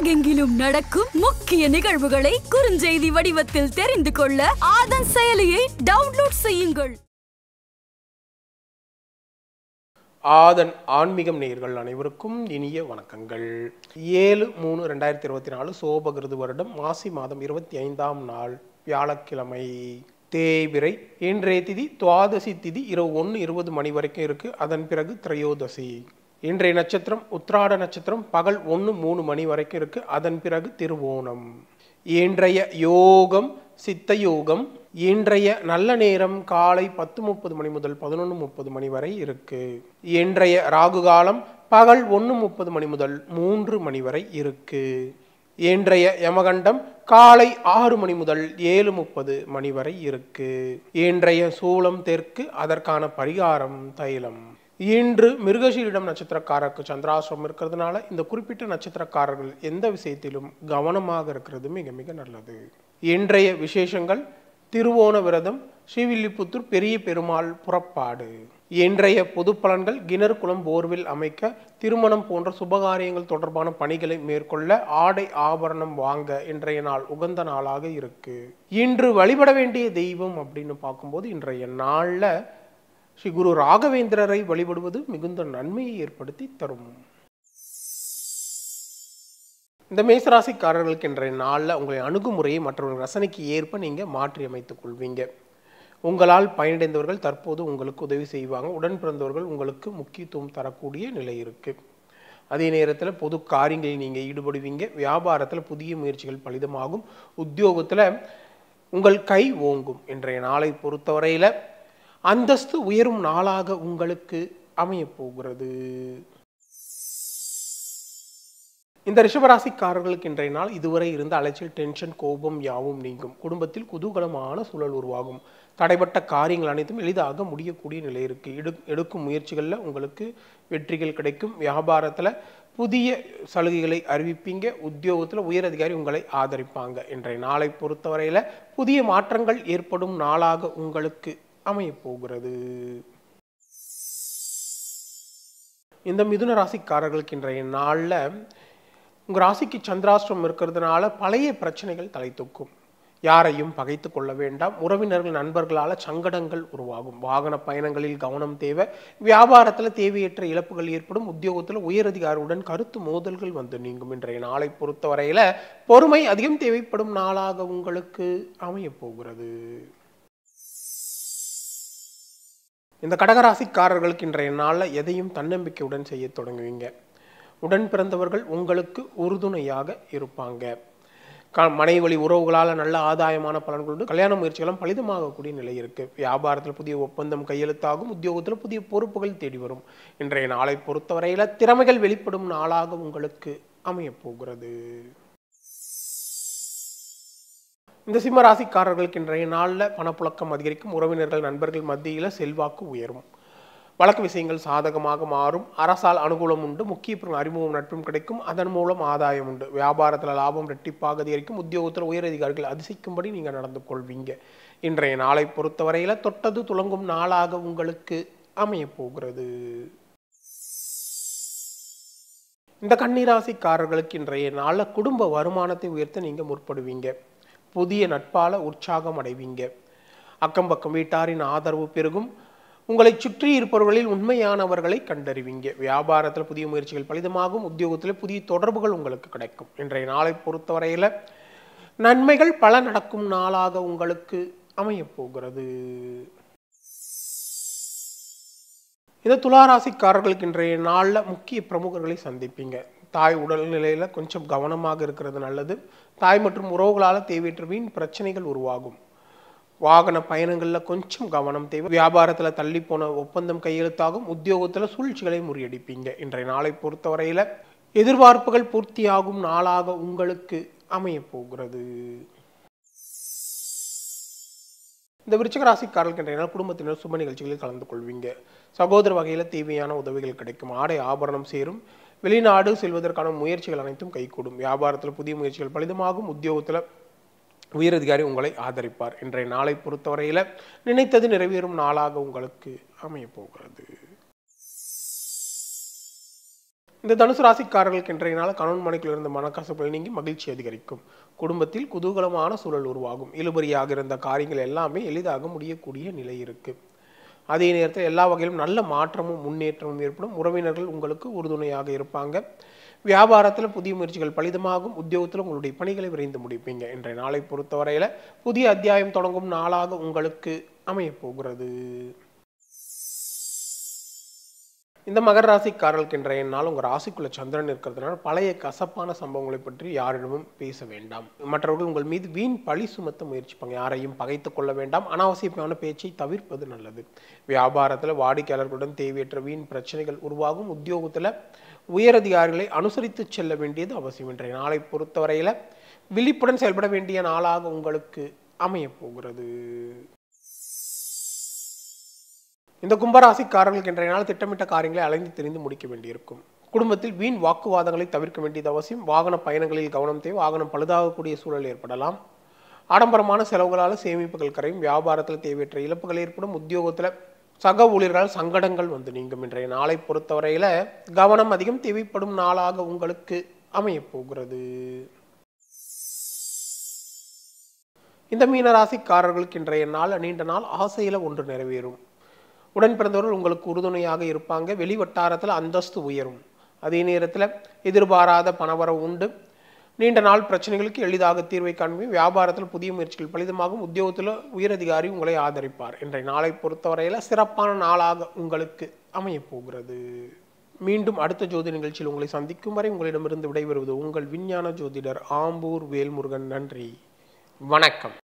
உலகெங்கிலும் நடக்கும் முக்கிய நிகழ்வுகளை குறுஞ்செய்தி வடிவத்தில் தெரிந்து கொள்ள ஆதன் செயலியை டவுன்லோட் செய்யுங்கள் ஆதன் ஆன்மீகம் நேயர்கள் அனைவருக்கும் இனிய வணக்கங்கள் ஏழு மூணு ரெண்டாயிரத்தி இருபத்தி நாலு சோபகிருது வருடம் மாசி மாதம் இருபத்தி ஐந்தாம் நாள் வியாழக்கிழமை தேய்பிரை இன்றைய திதி துவாதசி திதி இரவு ஒன்று இருபது மணி வரைக்கும் இருக்கு அதன் பிறகு திரையோதசி இன்றைய நட்சத்திரம் உத்ராட நட்சத்திரம் பகல் ஒன்று மூணு மணி வரைக்கும் இருக்கு அதன் பிறகு திருவோணம் இன்றைய யோகம் சித்த யோகம் இன்றைய நல்ல நேரம் காலை பத்து முப்பது மணி முதல் பதினொன்று முப்பது மணி வரை இருக்கு இன்றைய ராகு காலம் பகல் ஒன்று முப்பது மணி முதல் மூன்று மணி வரை இருக்கு இன்றைய யமகண்டம் காலை ஆறு மணி முதல் ஏழு முப்பது மணி வரை இருக்கு இன்றைய சூலம் தெற்கு அதற்கான பரிகாரம் தைலம் இன்று மிருகசீரிடம் நட்சத்திரக்காரருக்கு சந்திராசிரமம் இருக்கிறதுனால இந்த குறிப்பிட்ட நட்சத்திரக்காரர்கள் எந்த விஷயத்திலும் கவனமாக இருக்கிறது மிக மிக நல்லது இன்றைய விசேஷங்கள் திருவோண விரதம் ஸ்ரீவில்லிபுத்தூர் பெரிய பெருமாள் புறப்பாடு இன்றைய பொது பலன்கள் கிணறு குளம் போர்வில் அமைக்க திருமணம் போன்ற சுபகாரியங்கள் தொடர்பான பணிகளை மேற்கொள்ள ஆடை ஆபரணம் வாங்க இன்றைய நாள் உகந்த நாளாக இருக்கு இன்று வழிபட வேண்டிய தெய்வம் அப்படின்னு பார்க்கும்போது இன்றைய நாளில் ஸ்ரீ குரு ராகவேந்திரரை வழிபடுவது மிகுந்த நன்மையை ஏற்படுத்தி தரும் இந்த மேசராசிக்காரர்களுக்கு இன்றைய நாளில் உங்களுடைய அணுகுமுறையை மற்றவர்கள் ரசனைக்கு ஏற்ப நீங்கள் மாற்றி அமைத்துக் கொள்வீங்க உங்களால் பயனடைந்தவர்கள் தற்போது உங்களுக்கு உதவி செய்வாங்க உடன் பிறந்தவர்கள் உங்களுக்கு முக்கியத்துவம் தரக்கூடிய நிலை இருக்கு அதே நேரத்தில் பொது காரியங்களில் நீங்கள் ஈடுபடுவீங்க வியாபாரத்தில் புதிய முயற்சிகள் பலிதமாகும் உத்தியோகத்தில் உங்கள் கை ஓங்கும் இன்றைய நாளை பொறுத்தவரையில் அந்தஸ்து உயரும் நாளாக உங்களுக்கு அமையப் போகிறது இந்த ரிஷபராசிக்காரர்களுக்கு இன்றைய நாள் இதுவரை இருந்த அலைச்சல் டென்ஷன் கோபம் யாவும் நீங்கும் குடும்பத்தில் குதூகலமான சூழல் உருவாகும் தடைப்பட்ட காரியங்கள் அனைத்தும் எளிதாக முடியக்கூடிய நிலை இருக்கு எடு எடுக்கும் முயற்சிகளில் உங்களுக்கு வெற்றிகள் கிடைக்கும் வியாபாரத்தில் புதிய சலுகைகளை அறிவிப்பீங்க உத்தியோகத்தில் உயர் அதிகாரி உங்களை ஆதரிப்பாங்க இன்றைய நாளை பொறுத்தவரையில் புதிய மாற்றங்கள் ஏற்படும் நாளாக உங்களுக்கு அமையப் போகிறது இந்த மிதுன ராசிக்காரர்களுக்கு இன்றைய நாளில் உங்கள் ராசிக்கு சந்திராஷ்டிரம் இருக்கிறதுனால பழைய பிரச்சனைகள் தலை தூக்கும் யாரையும் பகைத்து கொள்ள வேண்டாம் உறவினர்கள் நண்பர்களால் சங்கடங்கள் உருவாகும் வாகன பயணங்களில் கவனம் தேவை வியாபாரத்தில் தேவையற்ற இழப்புகள் ஏற்படும் உத்தியோகத்தில் உயரதிகாரியுடன் கருத்து மோதல்கள் வந்து நீங்கும் இன்றைய நாளை பொறுத்தவரையில் பொறுமை அதிகம் தேவைப்படும் நாளாக உங்களுக்கு அமையப் போகிறது இந்த கடகராசிக்காரர்களுக்கு இன்றைய நாளில் எதையும் தன்னம்பிக்கையுடன் செய்ய தொடங்குவீங்க உடன் பிறந்தவர்கள் உங்களுக்கு உறுதுணையாக இருப்பாங்க க மனைவி வழி உறவுகளால் நல்ல ஆதாயமான பலன்கள் உண்டு கல்யாண முயற்சிகளும் பலிதமாகக்கூடிய நிலை இருக்கு வியாபாரத்தில் புதிய ஒப்பந்தம் கையெழுத்தாகும் உத்தியோகத்தில் புதிய பொறுப்புகள் தேடி வரும் இன்றைய நாளை பொறுத்தவரையில் திறமைகள் வெளிப்படும் நாளாக உங்களுக்கு அமையப் போகிறது இந்த சிம்ம ராசிக்காரர்களுக்கு இன்றைய நாளில் பணப்புழக்கம் அதிகரிக்கும் உறவினர்கள் நண்பர்கள் மத்தியில் செல்வாக்கு உயரும் வழக்கு விஷயங்கள் சாதகமாக மாறும் அரசால் அனுகூலம் உண்டு முக்கிய அறிமுகம் நட்பும் கிடைக்கும் அதன் மூலம் ஆதாயம் உண்டு வியாபாரத்தில் லாபம் ரெட்டிப்பாக அதிகரிக்கும் உத்தியோகத்தில் உயரதிகாரிகள் அதிசயிக்கும்படி நீங்கள் நடந்து கொள்வீங்க இன்றைய நாளை பொறுத்தவரையில் தொட்டது துளங்கும் நாளாக உங்களுக்கு அமையப் போகிறது இந்த கன்னிராசிக்காரர்களுக்கு இன்றைய நாளில் குடும்ப வருமானத்தை உயர்த்த நீங்கள் முற்படுவீங்க புதிய நட்பால உற்சாகம் அடைவீங்க அக்கம் பக்கம் வீட்டாரின் ஆதரவு பெருகும் உங்களை சுற்றி இருப்பவர்களில் உண்மையானவர்களை கண்டறிவீங்க வியாபாரத்தில் புதிய முயற்சிகள் பலிதமாகும் உத்தியோகத்தில் புதிய தொடர்புகள் உங்களுக்கு கிடைக்கும் இன்றைய நாளை பொறுத்தவரையில் நன்மைகள் பல நடக்கும் நாளாக உங்களுக்கு அமையப் போகிறது இந்த துளாராசிக்காரர்களுக்கு இன்றைய நாளில் முக்கிய பிரமுகர்களை சந்திப்பீங்க தாய் உடல்நிலையில் கொஞ்சம் கவனமாக இருக்கிறது நல்லது தாய் மற்றும் உறவுகளால் தேவையற்ற வீண் பிரச்சனைகள் உருவாகும் வாகன பயணங்களில் கொஞ்சம் கவனம் தேவை வியாபாரத்தில் தள்ளி போன ஒப்பந்தம் கையெழுத்தாகும் உத்தியோகத்தில் சூழ்ச்சிகளை முறியடிப்பீங்க இன்றைய நாளை பொறுத்தவரையில் எதிர்பார்ப்புகள் பூர்த்தியாகும் நாளாக உங்களுக்கு அமையப் போகிறது இந்த விருச்சக ராசிக்காரர்களுக்கு இன்றைய நாள் குடும்பத்தினர் சுப நிகழ்ச்சிகளில் கலந்து கொள்வீங்க சகோதர வகையில் தேவையான உதவிகள் கிடைக்கும் ஆடை ஆபரணம் சேரும் வெளிநாடு செல்வதற்கான முயற்சிகள் அனைத்தும் கைகூடும் வியாபாரத்தில் புதிய முயற்சிகள் பலிதமாகும் உத்தியோகத்தில் உயரதிகாரி உங்களை ஆதரிப்பார் இன்றைய நாளை பொறுத்தவரையில் நினைத்தது நிறைவேறும் நாளாக உங்களுக்கு அமையப் போகிறது இந்த தனுசு ராசிக்காரர்களுக்கு இன்றைய நாள் கணவன் மனைக்குள் இருந்த மனக்கசப்புகள் நீங்கி மகிழ்ச்சி அதிகரிக்கும் குடும்பத்தில் குதூகலமான சூழல் உருவாகும் இழுபறியாக இருந்த காரியங்கள் எல்லாமே எளிதாக முடியக்கூடிய நிலை இருக்கு அதே நேரத்தில் எல்லா வகையிலும் நல்ல மாற்றமும் முன்னேற்றமும் ஏற்படும் உறவினர்கள் உங்களுக்கு உறுதுணையாக இருப்பாங்க வியாபாரத்தில் புதிய முயற்சிகள் பலிதமாகும் உத்தியோகத்தில் உங்களுடைய பணிகளை விரைந்து முடிப்பீங்க இன்றைய நாளை பொறுத்தவரையில புதிய அத்தியாயம் தொடங்கும் நாளாக உங்களுக்கு அமையப் போகிறது இந்த மகர ராசிக்காரர்களுக்கு இன்றைய நாள் உங்கள் ராசிக்குள்ள சந்திரன் இருக்கிறதுனால பழைய கசப்பான சம்பவங்களை பற்றி யாரிடமும் பேச வேண்டாம் மற்றவர்கள் உங்கள் மீது வீண் பழி சுமத்த முயற்சிப்பாங்க யாரையும் பகைத்துக் கொள்ள வேண்டாம் அனாவசியமான பேச்சை தவிர்ப்பது நல்லது வியாபாரத்தில் வாடிக்கையாளர்களுடன் தேவையற்ற வீண் பிரச்சனைகள் உருவாகும் உத்தியோகத்தில் உயரதிகாரிகளை அனுசரித்து செல்ல வேண்டியது அவசியம் இன்றைய நாளை பொறுத்தவரையில் விழிப்புடன் செயல்பட வேண்டிய நாளாக உங்களுக்கு அமையப் போகிறது இந்த கும்பராசிக்காரர்களுக்கு இன்றைய நாள் திட்டமிட்ட காரியங்களை அலைந்து தெரிந்து முடிக்க வேண்டியிருக்கும் குடும்பத்தில் வீண் வாக்குவாதங்களை தவிர்க்க வேண்டியது அவசியம் வாகன பயணங்களில் கவனம் தேவை வாகனம் பழுதாகக்கூடிய சூழல் ஏற்படலாம் ஆடம்பரமான செலவுகளால் சேமிப்புகள் கரையும் வியாபாரத்தில் தேவையற்ற இழப்புகள் ஏற்படும் உத்தியோகத்தில் சக ஊழியர்களால் சங்கடங்கள் வந்து நீங்கும் இன்றைய நாளை பொறுத்தவரையில கவனம் அதிகம் தேவைப்படும் நாளாக உங்களுக்கு அமையப் போகிறது இந்த மீனராசிக்காரர்களுக்கு இன்றைய நாள் நீண்ட நாள் ஆசையில ஒன்று நிறைவேறும் உடன் பிறந்தவர்கள் உங்களுக்கு உறுதுணையாக இருப்பாங்க வெளி வட்டாரத்தில் அந்தஸ்து உயரும் அதே நேரத்தில் எதிர்பாராத பணவரவு உண்டு நீண்ட நாள் பிரச்சனைகளுக்கு எளிதாக தீர்வை காண்பீங்க வியாபாரத்தில் புதிய முயற்சிகள் பலிதமாகும் உத்தியோகத்தில் உயரதிகாரி உங்களை ஆதரிப்பார் இன்றைய நாளை பொறுத்தவரையில் சிறப்பான நாளாக உங்களுக்கு அமையப் போகிறது மீண்டும் அடுத்த ஜோதி நிகழ்ச்சியில் உங்களை சந்திக்கும் வரை உங்களிடமிருந்து விடைபெறுவது உங்கள் விஞ்ஞான ஜோதிடர் ஆம்பூர் வேல்முருகன் நன்றி வணக்கம்